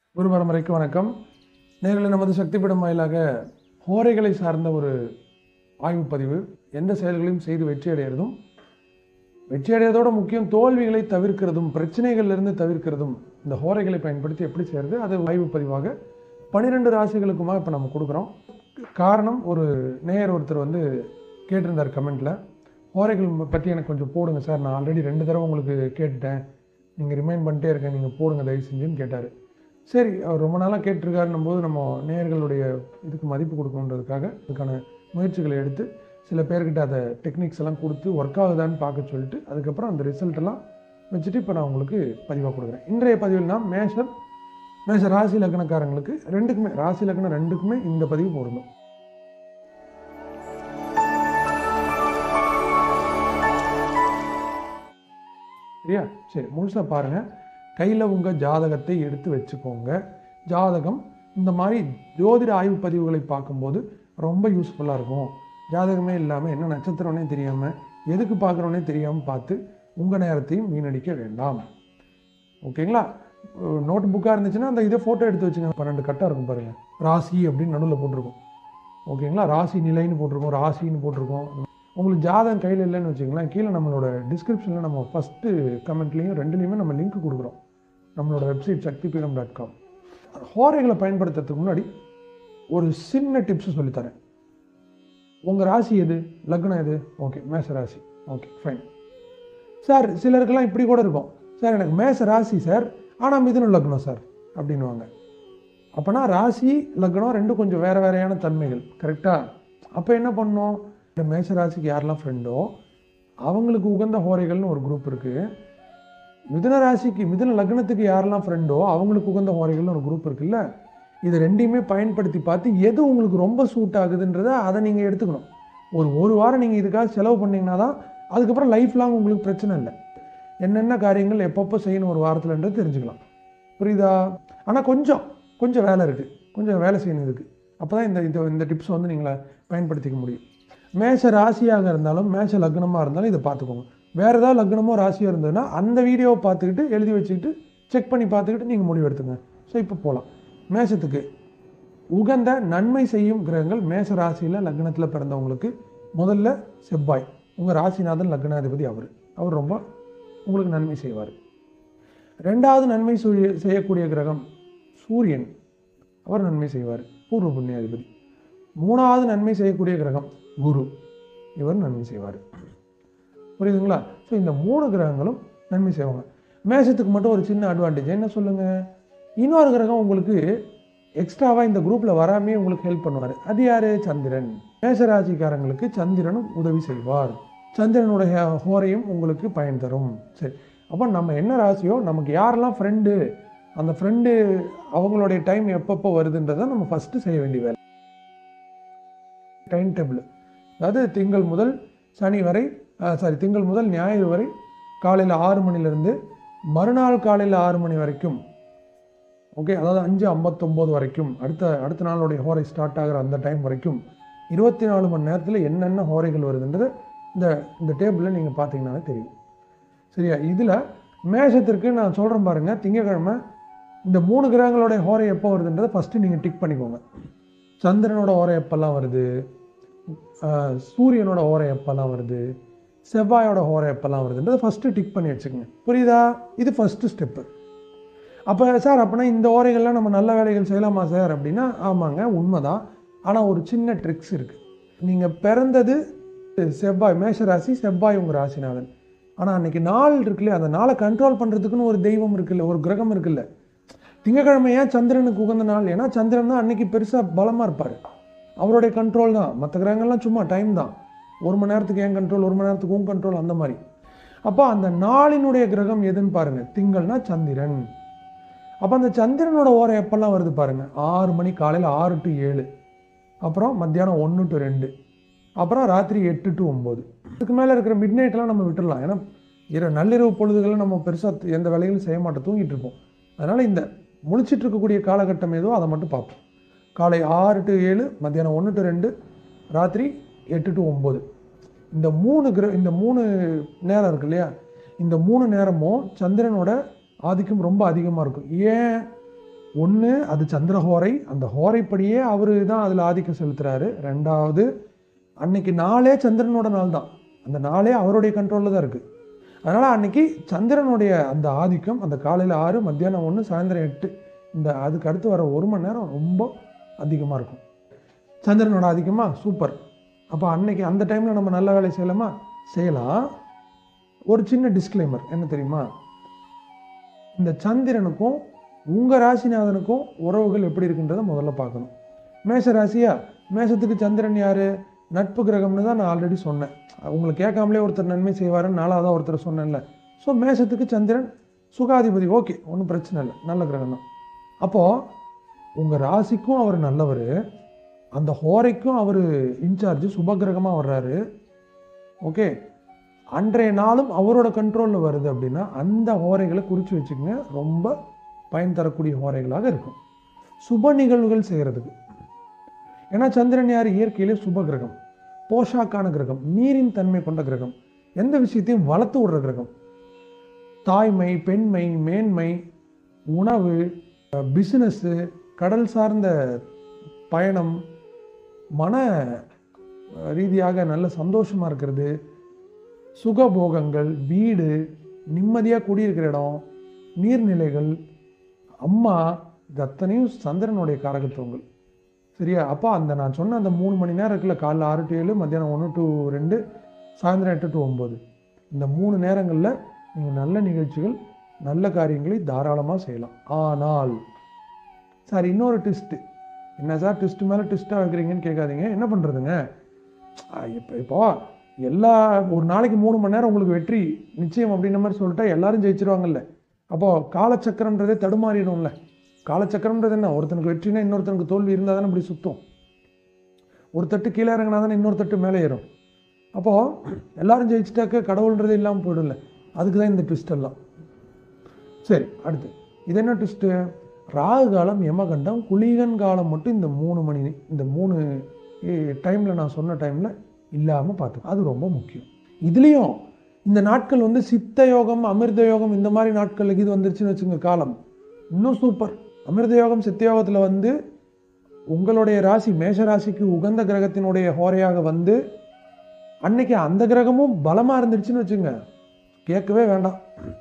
குரு பரம்பரைக்கு வணக்கம் நேரில் நமது சக்திப்படம் வாயிலாக ஹோரைகளை சார்ந்த ஒரு ஆய்வு பதிவு எந்த செயல்களையும் செய்து வெற்றி அடையிறதும் வெற்றி அடையதோட முக்கியம் தோல்விகளை தவிர்க்கிறதும் பிரச்சனைகள்லேருந்து தவிர்க்கிறதும் இந்த ஹோரைகளை பயன்படுத்தி எப்படி செய்கிறது அது ஆய்வு பதிவாக பன்னிரெண்டு ராசிகளுக்குமா இப்போ நம்ம கொடுக்குறோம் காரணம் ஒரு நேயர் ஒருத்தர் வந்து கேட்டிருந்தார் கமெண்ட்டில் ஹோரைகள் பற்றி எனக்கு கொஞ்சம் போடுங்க சார் நான் ஆல்ரெடி ரெண்டு தடவை உங்களுக்கு கேட்டுட்டேன் நீங்கள் ரிமைண்ட் பண்ணிட்டே இருக்கேன் நீங்கள் போடுங்க தயவு செஞ்சுன்னு கேட்டார் சரி அவர் ரொம்ப நாளாக கேட்டிருக்காருன்னும் போது நம்ம நேயர்களுடைய இதுக்கு மதிப்பு கொடுக்கணுன்றதுக்காக அதுக்கான முயற்சிகளை எடுத்து சில பேர்கிட்ட அதை டெக்னிக்ஸ் எல்லாம் கொடுத்து ஒர்க் ஆகுதான்னு பார்க்க சொல்லிட்டு அதுக்கப்புறம் அந்த ரிசல்ட் எல்லாம் வச்சுட்டு இப்போ நான் உங்களுக்கு பதிவாக கொடுக்குறேன் இன்றைய பதிவில் நான் மேஷர் மேஷ ராசி லக்னக்காரங்களுக்கு ரெண்டுக்குமே ராசி லக்னம் ரெண்டுக்குமே இந்த பதிவு பொருந்தும் சரியா சரி முழுசாக பாருங்கள் கையில் உங்கள் ஜாதகத்தை எடுத்து வச்சுக்கோங்க ஜாதகம் இந்த மாதிரி ஜோதிட ஆய்வு பதிவுகளை பார்க்கும்போது ரொம்ப யூஸ்ஃபுல்லாக இருக்கும் ஜாதகமே இல்லாமல் என்ன நட்சத்திரம்னே தெரியாமல் எதுக்கு பார்க்குறோன்னே தெரியாமல் பார்த்து உங்கள் நேரத்தையும் வீணடிக்க வேண்டாம் ஓகேங்களா நோட் புக்காக இருந்துச்சுன்னா அந்த இதை ஃபோட்டோ எடுத்து வச்சுங்க பன்னெண்டு கட்டாக இருக்கும் பாருங்கள் ராசி அப்படின்னு நடுவில் போட்டிருக்கும் ஓகேங்களா ராசி நிலைன்னு போட்டிருக்கோம் ராசின்னு போட்டிருக்கோம் உங்களுக்கு ஜாதகம் கையில் இல்லைன்னு வச்சுங்களேன் கீழே நம்மளோட டிஸ்கிரிப்ஷனில் நம்ம ஃபஸ்ட்டு கமெண்ட்லேயும் ரெண்டுலேயுமே நம்ம லிங்க் கொடுக்குறோம் நம்மளோட வெப்சைட் சக்தி பீடம் டாட் காம் ஹோரைகளை பயன்படுத்துறதுக்கு முன்னாடி ஒரு சின்ன டிப்ஸ் சொல்லித்தரேன் உங்கள் ராசி எது லக்னம் எது ஓகே மேச ராசி ஓகே ஃபைன் சார் சிலருக்கெல்லாம் இப்படி கூட இருக்கும் சார் எனக்கு மேச ராசி சார் ஆனால் மிதுன லக்னம் சார் அப்படின்வாங்க அப்போனா ராசி லக்னம் ரெண்டும் கொஞ்சம் வேறு வேறையான தன்மைகள் கரெக்டாக அப்போ என்ன பண்ணோம் இந்த மேஷ ராசிக்கு யாரெல்லாம் ஃப்ரெண்டோ அவங்களுக்கு உகந்த ஹோரைகள்னு ஒரு குரூப் இருக்குது மிதுன ராசிக்கு மிதுன லக்னத்துக்கு யாரெல்லாம் ஃப்ரெண்டோ அவங்களுக்கு உகந்த ஹோரைகள்னு ஒரு குரூப் இருக்குல்ல இது ரெண்டையுமே பயன்படுத்தி பார்த்து எது உங்களுக்கு ரொம்ப சூட் ஆகுதுன்றதை அதை நீங்கள் எடுத்துக்கணும் ஒரு ஒரு வாரம் நீங்கள் இதுக்காக செலவு பண்ணிங்கன்னா தான் அதுக்கப்புறம் லைஃப் லாங் உங்களுக்கு பிரச்சனை இல்லை என்னென்ன காரியங்கள் எப்பப்போ செய்யணும் ஒரு வாரத்தில்ன்றது தெரிஞ்சுக்கலாம் புரியுதா ஆனால் கொஞ்சம் கொஞ்சம் வேலை இருக்குது கொஞ்சம் வேலை செய்யணும் இதுக்கு அப்போ தான் இந்த இந்த இந்த டிப்ஸ் வந்து நீங்களை பயன்படுத்திக்க முடியும் மேஷ ராசியாக இருந்தாலும் மேஷ லக்னமாக இருந்தாலும் இதை பார்த்துக்கோங்க வேறு ஏதாவது லக்னமோ ராசியோ இருந்ததுன்னா அந்த வீடியோவை பார்த்துக்கிட்டு எழுதி வச்சுக்கிட்டு செக் பண்ணி பார்த்துக்கிட்டு நீங்கள் முடிவு எடுத்துங்க ஸோ இப்போ போகலாம் மேஷத்துக்கு உகந்த நன்மை செய்யும் கிரகங்கள் மேஷ ராசியில் லக்னத்தில் பிறந்தவங்களுக்கு முதல்ல செவ்வாய் உங்கள் ராசிநாதன் லக்னாதிபதி அவர் அவர் ரொம்ப உங்களுக்கு நன்மை செய்வார் ரெண்டாவது நன்மை சுய- செய்யக்கூடிய கிரகம் சூரியன் அவர் நன்மை செய்வார் பூர்வ புண்ணியாதிபதி மூணாவது நன்மை செய்யக்கூடிய கிரகம் குரு இவர் நன்மை செய்வார் புரியுதுங்களா ஸோ இந்த மூணு கிரகங்களும் நன்மை செய்வாங்க மேஷத்துக்கு மட்டும் ஒரு சின்ன அட்வான்டேஜ் என்ன சொல்லுங்கள் இன்னொரு கிரகம் உங்களுக்கு எக்ஸ்ட்ராவாக இந்த குரூப்பில் வராமே உங்களுக்கு ஹெல்ப் பண்ணுவார் அது யார் சந்திரன் மேஷராசிக்காரங்களுக்கு சந்திரனும் உதவி செய்வார் சந்திரனுடைய ஹோரையும் உங்களுக்கு பயன் தரும் சரி அப்போ நம்ம என்ன ராசியோ நமக்கு யாரெல்லாம் ஃப்ரெண்டு அந்த ஃப்ரெண்டு அவங்களுடைய டைம் எப்பப்போ வருதுன்றதை நம்ம ஃபஸ்ட்டு செய்ய வேண்டிய வேலை டைம் டேபிள் அதாவது திங்கள் முதல் சனி வரை சாரி திங்கள் முதல் ஞாயிறு வரை காலையில் ஆறு மணிலேருந்து மறுநாள் காலையில் ஆறு மணி வரைக்கும் ஓகே அதாவது அஞ்சு ஐம்பத்தொம்போது வரைக்கும் அடுத்த அடுத்த நாளுடைய ஹோரை ஸ்டார்ட் ஆகிற அந்த டைம் வரைக்கும் இருபத்தி நாலு மணி நேரத்தில் என்னென்ன ஹோரைகள் வருதுன்றது இந்த இந்த டேபிளில் நீங்கள் பார்த்தீங்கன்னாலே தெரியும் சரியா இதில் மேஷத்திற்கு நான் சொல்கிறேன் பாருங்கள் திங்கக்கிழமை இந்த மூணு கிரகங்களுடைய ஹோரை எப்போ வருதுன்றதை ஃபஸ்ட்டு நீங்கள் டிக் பண்ணிக்கோங்க சந்திரனோட ஓரை எப்பெல்லாம் வருது ஆஹ் சூரியனோட ஓரை எப்பெல்லாம் வருது செவ்வாயோட ஓரை எப்பெல்லாம் வருதுன்றதை ஃபஸ்ட்டு டிக் பண்ணி வச்சுக்கோங்க புரியுதா இது ஃபஸ்ட்டு ஸ்டெப்பு அப்போ சார் அப்படின்னா இந்த ஓரைகள்லாம் நம்ம நல்ல வேலைகள் செய்யலாமா சார் அப்படின்னா ஆமாங்க உண்மைதான் ஆனால் ஒரு சின்ன ட்ரிக்ஸ் இருக்குது நீங்கள் பிறந்தது செவ்வாய் மேஷராசி செவ்வாய் உங்கள் ராசிநாதன் ஆனால் அன்னைக்கு நாள் இருக்குல்ல அந்த நாளை கண்ட்ரோல் பண்ணுறதுக்குன்னு ஒரு தெய்வம் இருக்குல்ல ஒரு கிரகம் இருக்குல்ல திங்கக்கிழமை ஏன் சந்திரனுக்கு உகந்த நாள் ஏன்னா சந்திரன் தான் அன்னைக்கு பெருசாக பலமாக இருப்பார் அவருடைய கண்ட்ரோல் தான் மற்ற கிரகங்கள்லாம் சும்மா டைம் தான் ஒரு மணி நேரத்துக்கு ஏன் கண்ட்ரோல் ஒரு மணி நேரத்துக்கு உன் கண்ட்ரோல் அந்த மாதிரி அப்போ அந்த நாளினுடைய கிரகம் எதுன்னு பாருங்கள் திங்கள்னா சந்திரன் அப்போ அந்த சந்திரனோட ஓரை எப்பெல்லாம் வருது பாருங்கள் ஆறு மணி காலையில் ஆறு டு ஏழு அப்புறம் மத்தியானம் ஒன்று டு ரெண்டு அப்புறம் ராத்திரி எட்டு டு ஒம்பது இதுக்கு மேலே இருக்கிற மிட் நைட்லாம் நம்ம விட்டுடலாம் ஏன்னா இர நள்ளிரவு பொழுதுகளில் நம்ம பெருசாக எந்த வேலைகளும் செய்ய மாட்டோம் தூங்கிட்டு இருப்போம் அதனால் இந்த முழிச்சிட்டு இருக்கக்கூடிய காலகட்டம் ஏதோ அதை மட்டும் பார்ப்போம் காலை ஆறு டு ஏழு மத்தியானம் ஒன்று டு ரெண்டு ராத்திரி எட்டு டு ஒம்பது இந்த மூணு கிர இந்த மூணு நேரம் இருக்கு இல்லையா இந்த மூணு நேரமும் சந்திரனோட ஆதிக்கம் ரொம்ப அதிகமாக இருக்கும் ஏன் ஒன்று அது சந்திர ஹோரை அந்த ஹோரைப்படியே அவர் தான் அதில் ஆதிக்கம் செலுத்துறாரு ரெண்டாவது அன்னைக்கு நாளே சந்திரனோட நாள் தான் அந்த நாளே அவருடைய கண்ட்ரோலில் தான் இருக்குது அதனால் அன்னைக்கு சந்திரனுடைய அந்த ஆதிக்கம் அந்த காலையில் ஆறு மத்தியானம் ஒன்று சாயந்தரம் எட்டு இந்த அதுக்கு அடுத்து வர ஒரு மணி நேரம் ரொம்ப அதிகமாக இருக்கும் சந்திரனோட ஆதிக்கமா சூப்பர் அப்போ அன்னைக்கு அந்த டைமில் நம்ம நல்ல வேலை செய்யலாமா செய்யலாம் ஒரு சின்ன டிஸ்க்ளைமர் என்ன தெரியுமா இந்த சந்திரனுக்கும் உங்கள் ராசிநாதனுக்கும் உறவுகள் எப்படி இருக்குன்றதை முதல்ல பார்க்கணும் மேஷ ராசியா மேஷத்துக்கு சந்திரன் யார் நட்பு கிரகம்னு தான் நான் ஆல்ரெடி சொன்னேன் உங்களை கேட்காமலே ஒருத்தர் நன்மை செய்வாருன்னு நாலாவதாக ஒருத்தர் சொன்னேன்ல ஸோ மேஷத்துக்கு சந்திரன் சுகாதிபதி ஓகே ஒன்றும் பிரச்சனை இல்லை நல்ல கிரகம் தான் அப்போது உங்கள் ராசிக்கும் அவர் நல்லவர் அந்த ஹோரைக்கும் அவர் இன்சார்ஜ் சுபகிரகமாக வர்றாரு ஓகே அன்றைய நாளும் அவரோட கண்ட்ரோலில் வருது அப்படின்னா அந்த ஹோரைகளை குறித்து வச்சுக்கங்க ரொம்ப பயன் தரக்கூடிய ஹோரைகளாக இருக்கும் சுப நிகழ்வுகள் செய்கிறதுக்கு ஏன்னா சந்திரன் யார் இயற்கையிலே சுப கிரகம் போஷாக்கான கிரகம் நீரின் தன்மை கொண்ட கிரகம் எந்த விஷயத்தையும் வளர்த்து விடுற கிரகம் தாய்மை பெண்மை மேன்மை உணவு பிஸ்னஸ்ஸு கடல் சார்ந்த பயணம் மன ரீதியாக நல்ல சந்தோஷமாக இருக்கிறது சுகபோகங்கள் வீடு நிம்மதியாக குடியிருக்கிற இடம் நீர்நிலைகள் அம்மா இது அத்தனையும் சந்திரனுடைய காரகத்துவங்கள் சரியா அப்போ அந்த நான் சொன்ன அந்த மூணு மணி நேரம் இருக்குல்ல காலைல ஆறு டு ஏழு மத்தியானம் ஒன்று டு ரெண்டு சாயந்தரம் எட்டு டு ஒம்பது இந்த மூணு நேரங்களில் நீங்கள் நல்ல நிகழ்ச்சிகள் நல்ல காரியங்களை தாராளமாக செய்யலாம் ஆனால் சார் இன்னொரு ட்விஸ்ட்டு என்ன சார் ட்விஸ்ட் மேலே ட்விஸ்ட்டாக வைக்கிறீங்கன்னு கேட்காதீங்க என்ன பண்ணுறதுங்க இப்போ இப்போ எல்லா ஒரு நாளைக்கு மூணு மணி நேரம் உங்களுக்கு வெற்றி நிச்சயம் அப்படின்ற மாதிரி சொல்லிட்டா எல்லாரும் ஜெயிச்சிருவாங்கல்ல அப்போது காலச்சக்கரன்றதே தடுமாறிடும்ல காலச்சக்கரம்ன்றது என்ன ஒருத்தனுக்கு வெற்றினா இன்னொருத்தனுக்கு தோல்வி இருந்தால் தானே இப்படி சுற்றும் ஒரு தட்டு கீழே இறங்கினா தானே இன்னொரு தட்டு மேலே ஏறும் அப்போது எல்லாரும் ஜெயிச்சிட்டாக்க கடவுள்ன்றதே இல்லாமல் போயிடும்ல அதுக்கு தான் இந்த ட்விஸ்ட் எல்லாம் சரி அடுத்து இது என்ன ட்விஸ்ட்டு ராகு காலம் யமகண்டம் குளிகன் காலம் மட்டும் இந்த மூணு மணி இந்த மூணு டைமில் நான் சொன்ன டைமில் இல்லாமல் பார்த்து அது ரொம்ப முக்கியம் இதுலேயும் இந்த நாட்கள் வந்து சித்த யோகம் அமிர்த யோகம் இந்த மாதிரி நாட்களுக்கு இது வந்துருச்சுன்னு வச்சுங்க காலம் இன்னும் சூப்பர் அமிர்த யோகம் சித்த யோகத்தில் வந்து உங்களுடைய ராசி மேஷ ராசிக்கு உகந்த கிரகத்தினுடைய ஹோரையாக வந்து அன்னைக்கு அந்த கிரகமும் பலமாக இருந்துருச்சுன்னு வச்சுங்க கேட்கவே வேண்டாம்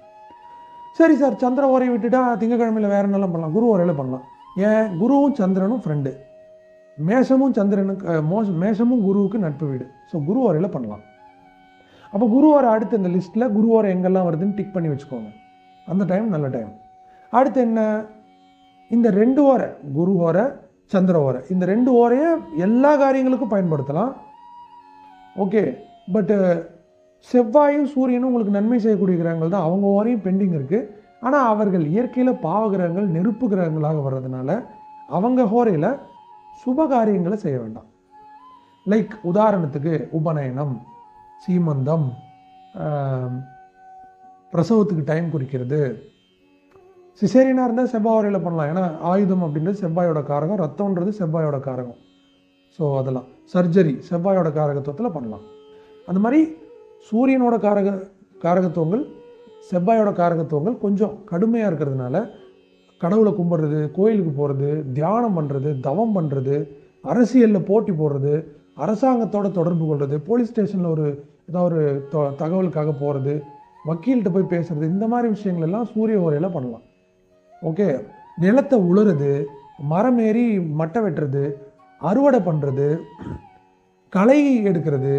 சரி சார் சந்திர ஓரையை விட்டுட்டா திங்கக்கிழமையில் வேற என்னெல்லாம் பண்ணலாம் குரு ஓரையில் பண்ணலாம் ஏன் குருவும் சந்திரனும் ஃப்ரெண்டு மேஷமும் சந்திரனுக்கு அஹ், மோச மேஷமும் குருவுக்கு நட்பு வீடு ஸோ குரு ஓரையில் பண்ணலாம் அப்போ குரு ஓரை அடுத்து இந்த லிஸ்ட்டில் குரு ஓரை எங்கெல்லாம் வருதுன்னு டிக் பண்ணி வச்சுக்கோங்க அந்த டைம் நல்ல டைம் அடுத்து என்ன இந்த ரெண்டு ஓரை குரு ஓரை சந்திர ஓரை இந்த ரெண்டு ஓரையை எல்லா காரியங்களுக்கும் பயன்படுத்தலாம் ஓகே பட்டு செவ்வாயும் சூரியனும் உங்களுக்கு நன்மை செய்யக்கூடிய கிரகங்கள் தான் அவங்க ஓரையும் பெண்டிங் இருக்குது ஆனால் அவர்கள் இயற்கையில் பாவ கிரகங்கள் நெருப்பு கிரகங்களாக வர்றதுனால அவங்க ஹோரையில் சுப காரியங்களை செய்ய வேண்டாம் லைக் உதாரணத்துக்கு உபநயனம் சீமந்தம் ஆம், பிரசவத்துக்கு டைம் குறிக்கிறது சிசேரியனாக இருந்தால் செவ்வாய் வரையில் பண்ணலாம் ஏன்னா ஆயுதம் அப்படின்றது செவ்வாயோட காரகம் ரத்தம்ன்றது செவ்வாயோட காரகம் ஸோ அதெல்லாம் சர்ஜரி செவ்வாயோட காரகத்துவத்தில் பண்ணலாம் அந்த மாதிரி சூரியனோட காரக காரகத்துவங்கள் செவ்வாயோட காரகத்துவங்கள் கொஞ்சம் கடுமையாக இருக்கிறதுனால கடவுளை கும்பிட்றது கோயிலுக்கு போகிறது தியானம் பண்ணுறது தவம் பண்ணுறது அரசியலில் போட்டி போடுறது அரசாங்கத்தோட தொடர்பு கொள்வது போலீஸ் ஸ்டேஷனில் ஒரு ஏதாவது ஒரு தொ- தகவலுக்காக போகிறது வக்கீல்கிட்ட போய் பேசுறது இந்த மாதிரி விஷயங்கள் எல்லாம் சூரிய உரையில் பண்ணலாம் ஓகே நிலத்தை உழுறது மரம் ஏறி மட்டை வெட்டுறது அறுவடை பண்ணுறது களை எடுக்கிறது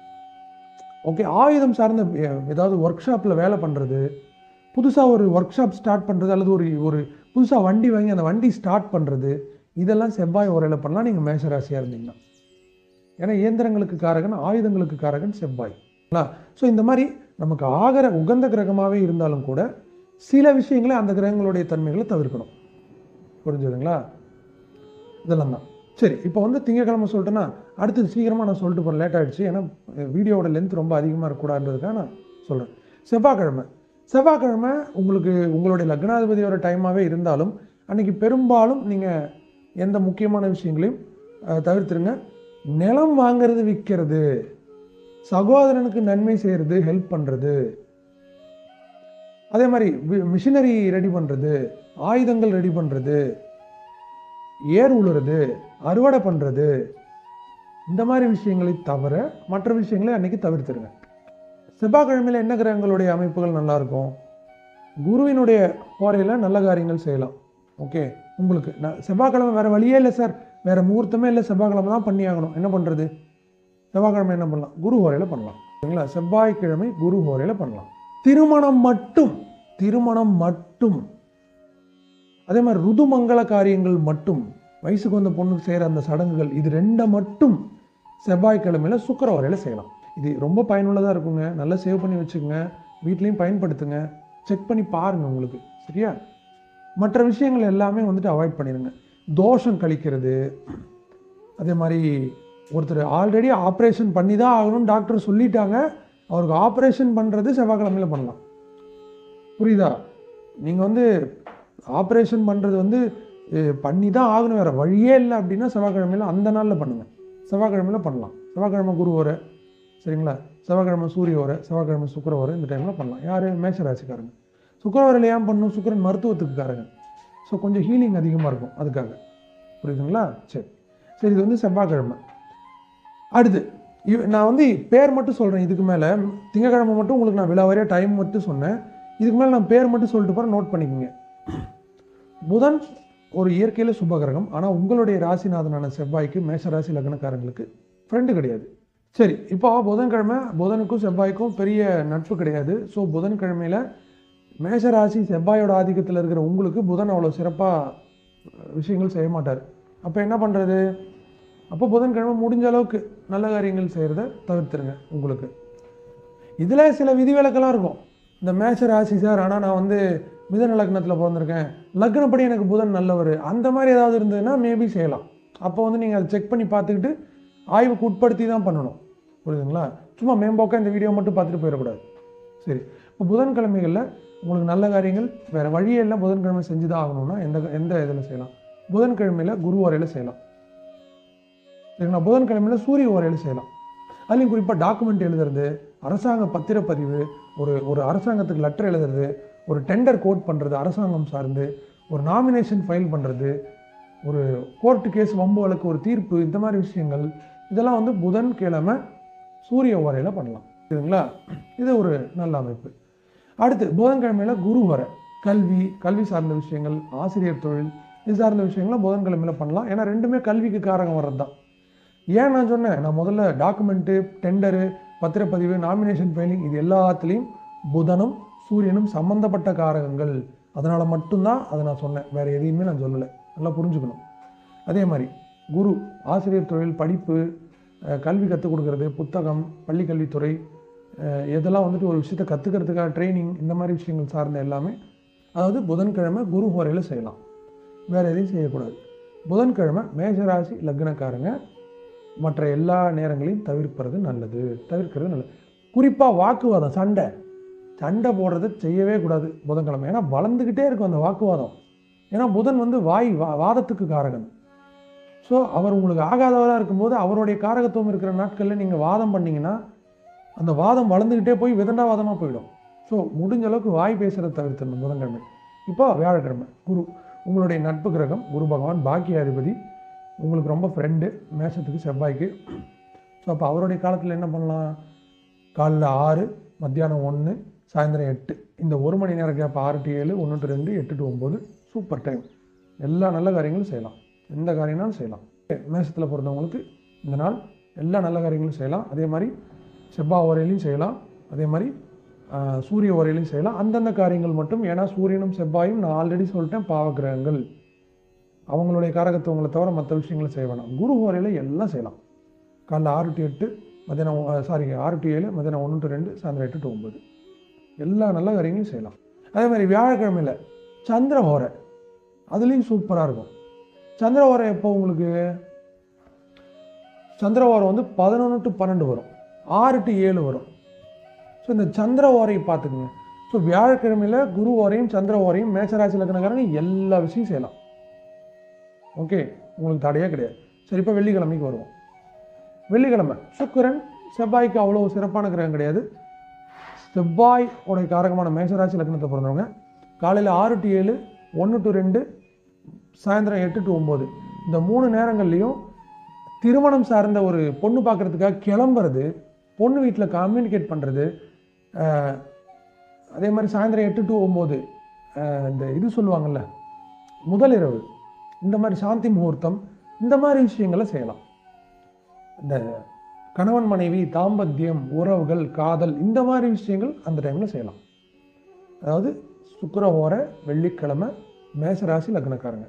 ஓகே ஆயுதம் சார்ந்த எ- ஏதாவது ஒர்க் ஷாப்பில் வேலை பண்ணுறது புதுசாக ஒரு ஒர்க் ஷாப் ஸ்டார்ட் பண்ணுறது அல்லது ஒரு ஒரு புதுசாக வண்டி வாங்கி அந்த வண்டி ஸ்டார்ட் பண்ணுறது இதெல்லாம் செவ்வாய் உரையில் பண்ணலாம் நீங்கள் மேஷராசியாக இருந்தீங்கன்னா ஏன்னா இயந்திரங்களுக்கு காரகன் ஆயுதங்களுக்கு காரகன் செவ்வாய் ஸோ இந்த மாதிரி நமக்கு ஆகிற உகந்த கிரகமாகவே இருந்தாலும் கூட சில விஷயங்களை அந்த கிரகங்களுடைய தன்மைகளை தவிர்க்கணும் புரிஞ்சுதுங்களா இதெல்லாம் தான் சரி இப்போ வந்து திங்கக்கிழமை சொல்லிட்டேன்னா அடுத்தது சீக்கிரமாக நான் சொல்லிட்டு போகிறேன் லேட் ஆகிடுச்சு ஏன்னா வீடியோவோட லென்த் ரொம்ப அதிகமாக இருக்கக்கூடாதுன்றதுக்காக நான் சொல்கிறேன் செவ்வாய்க்கிழமை செவ்வாய்க்கிழமை உங்களுக்கு உங்களுடைய லக்னாதிபதியோட டைமாகவே இருந்தாலும் அன்னைக்கு பெரும்பாலும் நீங்கள் எந்த முக்கியமான விஷயங்களையும் அஹ், தவிர்த்துருங்க நிலம் வாங்குறது விற்கிறது சகோதரனுக்கு நன்மை செய்கிறது ஹெல்ப் பண்ணுறது அதே மாதிரி மிஷினரி ரெடி பண்ணுறது ஆயுதங்கள் ரெடி பண்ணுறது ஏர் உழுறது அறுவடை பண்ணுறது இந்த மாதிரி விஷயங்களை தவிர மற்ற விஷயங்களை அன்னைக்கு தவிர்த்துருங்க செவ்வாய்க்கிழமையில் என்ன கிரகங்களுடைய அமைப்புகள் நல்லா இருக்கும் குருவினுடைய ஓரையில் நல்ல காரியங்கள் செய்யலாம் ஓகே உங்களுக்கு நான் செவ்வாய்க்கிழமை வேறு வழியே இல்லை சார் வேறு முகூர்த்தமே இல்லை செவ்வாய்க்கிழமை தான் பண்ணி ஆகணும் என்ன பண்ணுறது செவ்வாய்க்கிழமை என்ன பண்ணலாம் குரு ஹோரையில் பண்ணலாம் சரிங்களா செவ்வாய்க்கிழமை குரு ஹோரையில் பண்ணலாம் திருமணம் மட்டும் திருமணம் மட்டும் அதே மாதிரி ருதுமங்கள காரியங்கள் மட்டும் வயசுக்கு வந்த பொண்ணுக்கு செய்கிற அந்த சடங்குகள் இது ரெண்டை மட்டும் செவ்வாய்க்கிழமையில் சுக்கர வரையில் செய்யலாம் இது ரொம்ப பயனுள்ளதாக இருக்குங்க நல்லா சேவ் பண்ணி வச்சுக்கோங்க வீட்லேயும் பயன்படுத்துங்க செக் பண்ணி பாருங்கள் உங்களுக்கு சரியா மற்ற விஷயங்கள் எல்லாமே வந்துட்டு அவாய்ட் பண்ணிடுங்க தோஷம் கழிக்கிறது அதே மாதிரி ஒருத்தர் ஆல்ரெடி ஆப்ரேஷன் பண்ணி தான் ஆகணும்னு டாக்டர் சொல்லிட்டாங்க அவருக்கு ஆப்ரேஷன் பண்ணுறது செவ்வாய்க்கிழமையில் பண்ணலாம் புரியுதா நீங்கள் வந்து ஆப்ரேஷன் பண்ணுறது வந்து அஹ், பண்ணி தான் ஆகணும் வேறு வழியே இல்லை அப்படின்னா செவ்வாய்க்கிழமையில் அந்த நாளில் பண்ணுங்கள் செவ்வாய்க்கிழமையில் பண்ணலாம் செவ்வாய்க்கிழமை குரு வர சரிங்களா செவ்வாய்க்கிழமை சூரிய வர செவ்வாய்க்கிழமை சுக்கிர வர இந்த டைமில் பண்ணலாம் யார் மேஷ ராசிக்காரங்க சுக்கரவரையில் ஏன் பண்ணணும் சுக்கிரன் மருத்துவத்துக்குக்காரங்க ஸோ கொஞ்சம் ஹீலிங் அதிகமாக இருக்கும் அதுக்காக புரியுதுங்களா சரி சரி இது வந்து செவ்வாய்க்கிழமை அடுத்து இவ் நான் வந்து பேர் மட்டும் சொல்கிறேன் இதுக்கு மேலே திங்கக்கிழமை மட்டும் உங்களுக்கு நான் விழாவாரியாக டைம் மட்டும் சொன்னேன் இதுக்கு மேலே நான் பேர் மட்டும் சொல்லிட்டு போகிறேன் நோட் பண்ணிக்கோங்க புதன் ஒரு இயற்கையில் சுபகிரகம் ஆனால் உங்களுடைய ராசிநாதனான செவ்வாய்க்கு மேஷ ராசி லக்னக்காரங்களுக்கு ஃப்ரெண்டு கிடையாது சரி இப்போ புதன்கிழமை புதனுக்கும் செவ்வாய்க்கும் பெரிய நட்பு கிடையாது ஸோ புதன்கிழமையில் மேஷ ராசி செவ்வாயோட ஆதிக்கத்தில் இருக்கிற உங்களுக்கு புதன் அவ்வளோ சிறப்பாக விஷயங்கள் செய்ய மாட்டார் அப்போ என்ன பண்ணுறது அப்போ புதன்கிழமை முடிஞ்ச அளவுக்கு நல்ல காரியங்கள் செய்கிறத தவிர்த்துருங்க உங்களுக்கு இதில் சில விதிவிலக்கெல்லாம் இருக்கும் இந்த மேஷ ராசி சார் ஆனால் நான் வந்து மிதன லக்னத்தில் பிறந்திருக்கேன் லக்னப்படி எனக்கு புதன் நல்லவர் அந்த மாதிரி ஏதாவது இருந்ததுன்னா மேபி செய்யலாம் அப்போ வந்து நீங்கள் அதை செக் பண்ணி பார்த்துக்கிட்டு ஆய்வுக்கு உட்படுத்தி தான் பண்ணணும் புரியுதுங்களா சும்மா மேம்போக்கா இந்த வீடியோ மட்டும் பார்த்துட்டு போயிடக்கூடாது சரி இப்போ புதன்கிழமைகளில் உங்களுக்கு நல்ல காரியங்கள் வேறு வழியே இல்லை புதன்கிழமை செஞ்சு தான் ஆகணும்னா எந்த எந்த இதில் செய்யலாம் புதன்கிழமையில் குரு வரையில் செய்யலாம் சரிங்களா புதன்கிழமையில் சூரிய வரையில் செய்யலாம் அதுலேயும் குறிப்பாக டாக்குமெண்ட் எழுதுறது அரசாங்க பத்திரப்பதிவு ஒரு ஒரு அரசாங்கத்துக்கு லெட்டர் எழுதுறது ஒரு டெண்டர் கோட் பண்ணுறது அரசாங்கம் சார்ந்து ஒரு நாமினேஷன் ஃபைல் பண்ணுறது ஒரு கோர்ட்டு கேஸ் வம்பு வழக்கு ஒரு தீர்ப்பு இந்த மாதிரி விஷயங்கள் இதெல்லாம் வந்து புதன்கிழமை சூரிய வரையில் பண்ணலாம் சரிங்களா இது ஒரு நல்ல அமைப்பு அடுத்து புதன்கிழமையில் குரு வரை கல்வி கல்வி சார்ந்த விஷயங்கள் ஆசிரியர் தொழில் இது சார்ந்த விஷயங்களை புதன்கிழமையில் பண்ணலாம் ஏன்னா ரெண்டுமே கல்விக்கு காரகம் வர்றது தான் ஏன் நான் சொன்னேன் நான் முதல்ல டாக்குமெண்ட்டு டெண்டரு பத்திரப்பதிவு நாமினேஷன் ஃபைலிங் இது எல்லாத்துலேயும் புதனும் சூரியனும் சம்மந்தப்பட்ட காரகங்கள் அதனால் மட்டும்தான் அதை நான் சொன்னேன் வேறு எதையுமே நான் சொல்லலை நல்லா புரிஞ்சுக்கணும் அதே மாதிரி குரு ஆசிரியர் தொழில் படிப்பு அஹ், கல்வி கற்றுக் கொடுக்கறது புத்தகம் பள்ளிக்கல்வித்துறை அஹ், இதெல்லாம் வந்துட்டு ஒரு விஷயத்தை கற்றுக்கிறதுக்காக ட்ரைனிங் இந்த மாதிரி விஷயங்கள் சார்ந்த எல்லாமே அதாவது புதன்கிழமை குரு ஹோரையில் செய்யலாம் வேறு எதையும் செய்யக்கூடாது புதன்கிழமை மேஷராசி லக்னக்காரங்க மற்ற எல்லா நேரங்களையும் தவிர்ப்பது நல்லது தவிர்க்கிறது நல்லது குறிப்பாக வாக்குவாதம் சண்டை சண்டை போடுறது செய்யவே கூடாது புதன்கிழமை ஏன்னா வளர்ந்துக்கிட்டே இருக்கும் அந்த வாக்குவாதம் ஏன்னா புதன் வந்து வாய் வா வாதத்துக்கு காரகன் ஸோ அவர் உங்களுக்கு ஆகாதவராக இருக்கும்போது அவருடைய காரகத்துவம் இருக்கிற நாட்களில் நீங்கள் வாதம் பண்ணீங்கன்னா அந்த வாதம் வளர்ந்துக்கிட்டே போய் விதண்டாவாதமாக போயிடும் ஸோ முடிஞ்ச அளவுக்கு வாய் பேசுகிறத தவிர்த்துடணும் புதன்கிழமை இப்போ வியாழக்கிழமை குரு உங்களுடைய நட்பு கிரகம் குரு பகவான் பாக்கியாதிபதி உங்களுக்கு ரொம்ப ஃப்ரெண்டு மேஷத்துக்கு செவ்வாய்க்கு ஸோ அப்போ அவருடைய காலத்தில் என்ன பண்ணலாம் காலைல ஆறு மத்தியானம் ஒன்று சாயந்தரம் எட்டு இந்த ஒரு மணி நேரம் கேப் ஆறு டு ஏழு ஒன்று டு ரெண்டு எட்டு டு ஒம்பது சூப்பர் டைம் எல்லா நல்ல காரியங்களும் செய்யலாம் எந்த காரியம்னாலும் செய்யலாம் மேஷத்தில் பிறந்தவங்களுக்கு இந்த நாள் எல்லா நல்ல காரியங்களும் செய்யலாம் அதே மாதிரி செவ்வாய் ஓரையிலையும் செய்யலாம் அதே மாதிரி ஆஹ், சூரிய ஓரையிலையும் செய்யலாம் அந்தந்த காரியங்கள் மட்டும் ஏன்னா சூரியனும் செவ்வாயும் நான் ஆல்ரெடி சொல்லிட்டேன் பாவக்கிரகங்கள் அவங்களுடைய காரகத்துவங்களை தவிர மற்ற விஷயங்களை செய்ய வேணாம் குரு ஹோரையில் எல்லாம் செய்யலாம் காலைல ஆறு டு எட்டு மதியானம் சாரி ஆறு டு ஏழு மதியானம் ஒன்று டு ரெண்டு சாயந்தரம் எட்டு டு ஒம்பது எல்லா நல்ல காரியங்களும் செய்யலாம் அதே மாதிரி வியாழக்கிழமையில் சந்திர ஹோரை அதுலேயும் சூப்பராக இருக்கும் சந்திர ஹோரை எப்போ உங்களுக்கு சந்திர ஹோரம் வந்து பதினொன்று டு பன்னெண்டு வரும் ஆறு டு ஏழு வரும் ஸோ இந்த சந்திர ஓரையை பார்த்துக்குங்க ஸோ வியாழக்கிழமையில் குரு ஓரையும் சந்திர ஓரையும் மேசராசி லக்னக்காரங்க எல்லா விஷயம் செய்யலாம் ஓகே உங்களுக்கு தடையே கிடையாது சரி இப்போ வெள்ளிக்கிழமைக்கு வருவோம் வெள்ளிக்கிழமை சுக்கிரன் செவ்வாய்க்கு அவ்வளோ சிறப்பான கிரகம் கிடையாது செவ்வாய் உடைய காரகமான மேஷராசி லக்னத்தை பிறந்தவங்க காலையில் ஆறு டு ஏழு ஒன்று டு ரெண்டு சாயந்தரம் எட்டு டு ஒம்பது இந்த மூணு நேரங்கள்லையும் திருமணம் சார்ந்த ஒரு பொண்ணு பார்க்குறதுக்காக கிளம்புறது பொண்ணு வீட்டில் கம்யூனிகேட் பண்ணுறது அதே மாதிரி சாயந்தரம் எட்டு டு ஒம்பது இந்த இது சொல்லுவாங்கள்ல முதல் இரவு இந்த மாதிரி சாந்தி முகூர்த்தம் இந்த மாதிரி விஷயங்களை செய்யலாம் இந்த கணவன் மனைவி தாம்பத்தியம் உறவுகள் காதல் இந்த மாதிரி விஷயங்கள் அந்த டைமில் செய்யலாம் அதாவது சுக்கிர ஓர வெள்ளிக்கிழமை மேசராசி லக்னக்காரங்க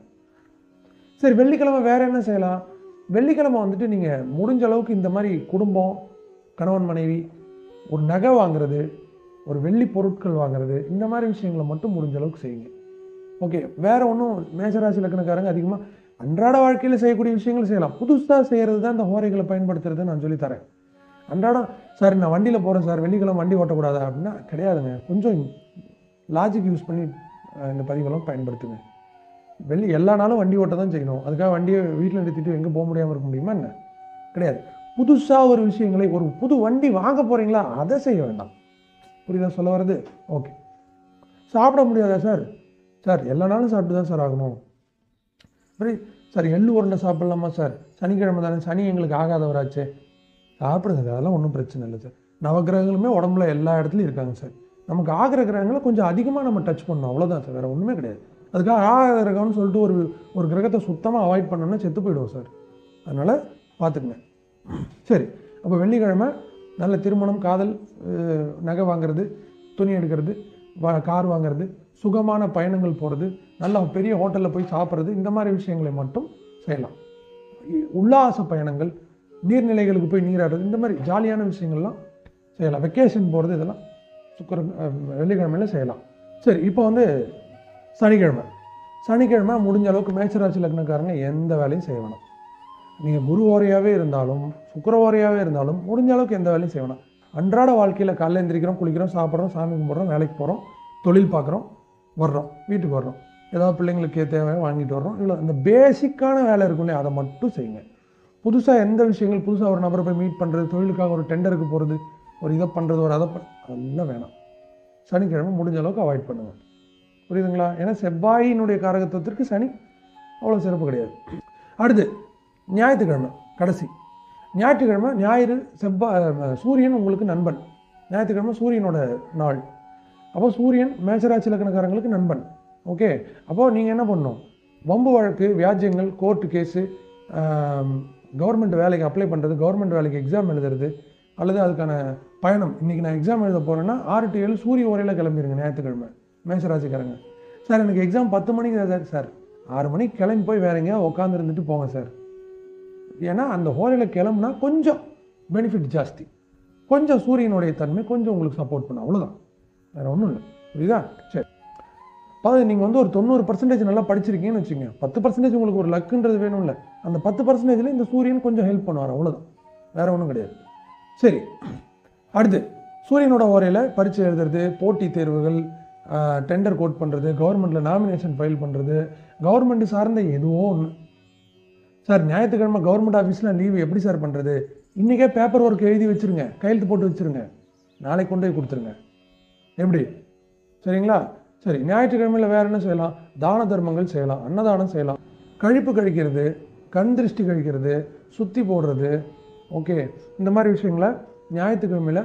சரி வெள்ளிக்கிழமை வேற என்ன செய்யலாம் வெள்ளிக்கிழமை வந்துட்டு நீங்கள் முடிஞ்ச அளவுக்கு இந்த மாதிரி குடும்பம் கணவன் மனைவி ஒரு நகை வாங்குறது ஒரு வெள்ளி பொருட்கள் வாங்குறது இந்த மாதிரி விஷயங்களை மட்டும் முடிஞ்ச அளவுக்கு செய்யுங்க ஓகே வேற ஒன்றும் மேசராசி லக்னக்காரங்க அதிகமாக அன்றாட வாழ்க்கையில் செய்யக்கூடிய விஷயங்கள் செய்யலாம் புதுசாக செய்கிறது தான் இந்த ஹோரைகளை பயன்படுத்துறது நான் சொல்லித்தரேன் அன்றாடம் சார் நான் வண்டியில் போகிறேன் சார் வெள்ளிக்கிழமை வண்டி ஓட்டக்கூடாதா அப்படின்னா கிடையாதுங்க கொஞ்சம் லாஜிக் யூஸ் பண்ணி அஹ், இந்த பதிவெல்லாம் பயன்படுத்துங்க வெள்ளி எல்லா நாளும் வண்டி ஓட்ட தான் செய்யணும் அதுக்காக வண்டியை வீட்டில் நிறுத்திட்டு எங்கே போக முடியாமல் இருக்க முடியுமா என்ன கிடையாது புதுசாக ஒரு விஷயங்களை ஒரு புது வண்டி வாங்க போகிறீங்களா அதை செய்ய வேண்டாம் புரியுதா சொல்ல வர்றது ஓகே சாப்பிட முடியாதா சார் சார் எல்லா நாளும் சாப்பிட்டு தான் சார் ஆகணும் சரி சார் எள்ளு உருண்டை சாப்பிட்லாமா சார் சனிக்கிழமை தானே சனி எங்களுக்கு ஆகாதவராச்சே சாப்பிடுங்க சார் அதெல்லாம் ஒன்றும் பிரச்சனை இல்லை சார் நவக்கிரகங்களுமே உடம்புல எல்லா இடத்துலையும் இருக்காங்க சார் நமக்கு ஆகிற கிரகங்களை கொஞ்சம் அதிகமாக நம்ம டச் பண்ணணும் அவ்வளோதான் சார் வேறு ஒன்றுமே கிடையாது அதுக்காக ஆகாத கிரகம்னு சொல்லிட்டு ஒரு ஒரு கிரகத்தை சுத்தமாக அவாய்ட் பண்ணோம்னா செத்து போயிடுவோம் சார் அதனால் பார்த்துக்குங்க சரி அப்போ வெள்ளிக்கிழமை நல்ல திருமணம் காதல் அஹ், நகை வாங்குறது துணி எடுக்கிறது வா கார் வாங்குறது சுகமான பயணங்கள் போகிறது நல்ல பெரிய ஹோட்டலில் போய் சாப்பிட்றது இந்த மாதிரி விஷயங்களை மட்டும் செய்யலாம் இ- உல்லாச பயணங்கள் நீர்நிலைகளுக்கு போய் நீராடுறது இந்த மாதிரி ஜாலியான விஷயங்கள்லாம் செய்யலாம் வெக்கேஷன் போகிறது இதெல்லாம் சுக்கர அஹ், வெள்ளிக்கிழமையில செய்யலாம் சரி இப்போ வந்து சனிக்கிழமை சனிக்கிழமை முடிஞ்ச அளவுக்கு மேச்சராசி லக்னக்காரங்க எந்த வேலையும் செய்ய வேணாம் நீங்கள் குரு ஓரையாகவே இருந்தாலும் சுக்கிர ஓரையாகவே இருந்தாலும் முடிஞ்ச அளவுக்கு எந்த வேலையும் செய்ய வேணாம் அன்றாட வாழ்க்கையில் காலைல எந்திரிக்கிறோம் குளிக்கிறோம் சாப்பிட்றோம் சாமி கும்பிட்றோம் வேலைக்கு போகிறோம் தொழில் பார்க்குறோம் வர்றோம் வீட்டுக்கு வர்றோம் ஏதாவது பிள்ளைங்களுக்கு தேவையான வாங்கிட்டு வர்றோம் இவ்வளோ இந்த பேசிக்கான வேலை இருக்கும் இல்லையா அதை மட்டும் செய்யுங்க புதுசாக எந்த விஷயங்கள் புதுசாக ஒரு நபரை போய் மீட் பண்ணுறது தொழிலுக்காக ஒரு டெண்டருக்கு போகிறது ஒரு இதை பண்ணுறது ஒரு அதை பண் அதெல்லாம் வேணாம் சனிக்கிழமை முடிஞ்ச அளவுக்கு அவாய்ட் பண்ணுங்கள் புரியுதுங்களா ஏன்னா செவ்வாயினுடைய காரகத்துவத்திற்கு சனி அவ்வளோ சிறப்பு கிடையாது அடுத்து ஞாயிற்றுக்கிழமை கடைசி ஞாயிற்றுக்கிழமை ஞாயிறு செவ்வாய் அஹ், சூரியன் உங்களுக்கு நண்பன் ஞாயிற்றுக்கிழமை சூரியனோட நாள் அப்போ சூரியன் மேசராசி லக்கணக்காரங்களுக்கு நண்பன் ஓகே அப்போது நீங்கள் என்ன பண்ணணும் வம்பு வழக்கு வியாஜ்யங்கள் கோர்ட்டு கேஸு கவர்மெண்ட் வேலைக்கு அப்ளை பண்ணுறது கவர்மெண்ட் வேலைக்கு எக்ஸாம் எழுதுறது அல்லது அதுக்கான பயணம் இன்றைக்கி நான் எக்ஸாம் எழுத போகிறேன்னா ஆறு டு ஏழு சூரிய உரையில் கிளம்பிடுங்க ஞாயிற்றுக்கிழமை மேசராசிக்காரங்க சார் எனக்கு எக்ஸாம் பத்து மணிக்கு தான் சார் சார் ஆறு மணிக்கு கிளம்பி போய் வேற எங்கேயா உட்காந்து இருந்துட்டு போங்க சார் ஏன்னா அந்த ஹோரையில் கிளம்புனா கொஞ்சம் பெனிஃபிட் ஜாஸ்தி கொஞ்சம் சூரியனுடைய தன்மை கொஞ்சம் உங்களுக்கு சப்போர்ட் பண்ணும் அவ்வளோதான் வேறு ஒன்றும் இல்லை புரியுதா சரி அதாவது நீங்கள் வந்து ஒரு தொண்ணூறு பர்சன்டேஜ் நல்லா படிச்சிருக்கீங்கன்னு வச்சுங்க பத்து பர்சன்டேஜ் உங்களுக்கு ஒரு லக்குன்றது வேணும்ல அந்த பத்து பர்சன்டேஜில் இந்த சூரியன் கொஞ்சம் ஹெல்ப் பண்ணுவார் அவ்வளோதான் வேறு ஒன்றும் கிடையாது சரி அடுத்து சூரியனோட ஓரையில் பரீட்சை எழுதுறது போட்டித் தேர்வுகள் டெண்டர் கோட் பண்ணுறது கவர்மெண்ட்டில் நாமினேஷன் ஃபைல் பண்ணுறது கவர்மெண்ட் சார்ந்த எதுவோ ஒன்று சார் ஞாயிற்றுக்கிழமை கவர்மெண்ட் ஆஃபீஸில் லீவு எப்படி சார் பண்ணுறது இன்றைக்கே பேப்பர் ஒர்க் எழுதி வச்சுருங்க கையெழுத்து போட்டு வச்சுருங்க நாளைக்கு கொண்டு போய் கொடுத்துருங்க எப்படி சரிங்களா சரி ஞாயிற்றுக்கிழமையில் வேறு என்ன செய்யலாம் தான தர்மங்கள் செய்யலாம் அன்னதானம் செய்யலாம் கழிப்பு கழிக்கிறது கண் திருஷ்டி கழிக்கிறது சுத்தி போடுறது ஓகே இந்த மாதிரி விஷயங்களை ஞாயிற்றுக்கிழமையில்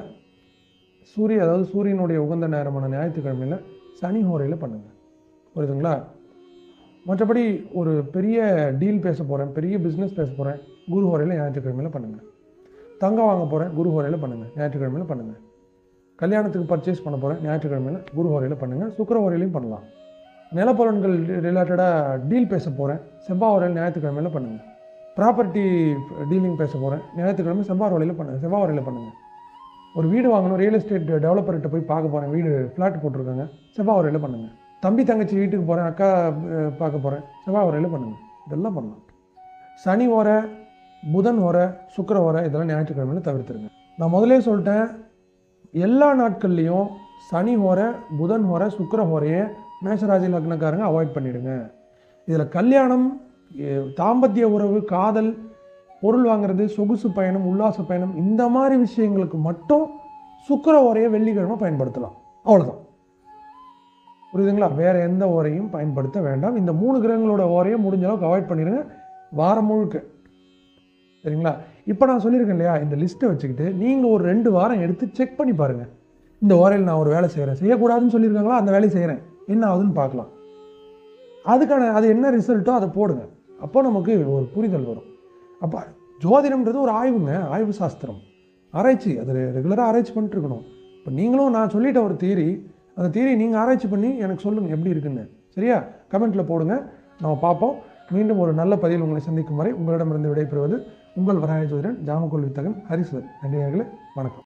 சூரிய அதாவது சூரியனுடைய உகந்த நேரமான ஞாயிற்றுக்கிழமையில் சனி ஹோரையில் பண்ணுங்கள் புரியுதுங்களா மற்றபடி ஒரு பெரிய டீல் பேச போகிறேன் பெரிய பிஸ்னஸ் பேச போகிறேன் குரு ஹோரையில் ஞாயிற்றுக்கிழமையில் பண்ணுங்கள் தங்கம் வாங்க போகிறேன் குரு ஹோரையில் பண்ணுங்கள் ஞாயிற்றுக்கிழமையில் பண்ணுங்கள் கல்யாணத்துக்கு பர்ச்சேஸ் பண்ண போகிறேன் ஞாயிற்றுக்கிழமையில் குரு ஹோரையில் பண்ணுங்கள் சுக்கிர ஹோரையிலையும் பண்ணலாம் நிலப்பலன்கள் ரிலேட்டடாக டீல் பேச போகிறேன் செவ்வாய் ஹோரையில் ஞாயிற்றுக்கிழமையில் பண்ணுங்கள் ப்ராப்பர்ட்டி டீலிங் பேச போகிறேன் ஞாயிற்றுக்கிழமை செவ்வாய் ஹோரையில் பண்ணுங்கள் செவ்வாய் ஹோரையில் பண்ணுங்கள் ஒரு வீடு வாங்கணும் ரியல் எஸ்டேட் டெவலப்பர்கிட்ட போய் பார்க்க போகிறேன் வீடு ஃப்ளாட் போட்டிருக்காங்க செவ்வாய் வரையில் பண்ணுங்கள் தம்பி தங்கச்சி வீட்டுக்கு போகிறேன் அக்கா அஹ், பார்க்க போகிறேன் செவ்வாய் வரையில் பண்ணுங்கள் இதெல்லாம் பண்ணலாம் சனி ஓரை புதன் ஓரை சுக்கிர ஓரை இதெல்லாம் ஞாயிற்றுக்கிழமையில தவிர்த்துருங்க நான் முதலே சொல்லிட்டேன் எல்லா நாட்கள்லேயும் சனி ஹோரை புதன் ஹோரை சுக்கிர ஹோரையை மேஷராசி லக்னக்காரங்க அவாய்ட் பண்ணிடுங்க இதில் கல்யாணம் எ- தாம்பத்திய உறவு காதல் பொருள் வாங்குறது சொகுசு பயணம் உல்லாச பயணம் இந்த மாதிரி விஷயங்களுக்கு மட்டும் சுக்கிர ஓரையை வெள்ளிக்கிழமை பயன்படுத்தலாம் அவ்வளோதான் புரியுதுங்களா வேறு எந்த ஓரையும் பயன்படுத்த வேண்டாம் இந்த மூணு கிரகங்களோட ஓரையை முடிஞ்ச அளவுக்கு அவாய்ட் பண்ணிடுங்க வாரம் முழுக்க சரிங்களா இப்போ நான் சொல்லியிருக்கேன் இல்லையா இந்த லிஸ்ட்டை வச்சுக்கிட்டு நீங்கள் ஒரு ரெண்டு வாரம் எடுத்து செக் பண்ணி பாருங்கள் இந்த ஓரையில் நான் ஒரு வேலை செய்கிறேன் செய்யக்கூடாதுன்னு சொல்லியிருக்காங்களா அந்த வேலையை செய்கிறேன் என்ன ஆகுதுன்னு பார்க்கலாம் அதுக்கான அது என்ன ரிசல்ட்டோ அதை போடுங்க அப்போ நமக்கு ஒரு புரிதல் வரும் அப்போ ஜோதிடம்ன்றது ஒரு ஆய்வுங்க ஆய்வு சாஸ்திரம் ஆராய்ச்சி அது ரெகுலராக ஆராய்ச்சி பண்ணிட்டு இருக்கணும் இப்போ நீங்களும் நான் சொல்லிட்ட ஒரு தியரி அந்த தியரி நீங்கள் ஆராய்ச்சி பண்ணி எனக்கு சொல்லுங்கள் எப்படி இருக்குன்னு சரியா கமெண்ட்டில் போடுங்க நம்ம பார்ப்போம் மீண்டும் ஒரு நல்ல பதிவில் உங்களை சந்திக்கும் வரை உங்களிடமிருந்து விடைபெறுவது உங்கள் வராய ஜோதிடன் ஜாமக்கோல் வித்தகன் ஹரிசுவர் நன்றியர்களே வணக்கம்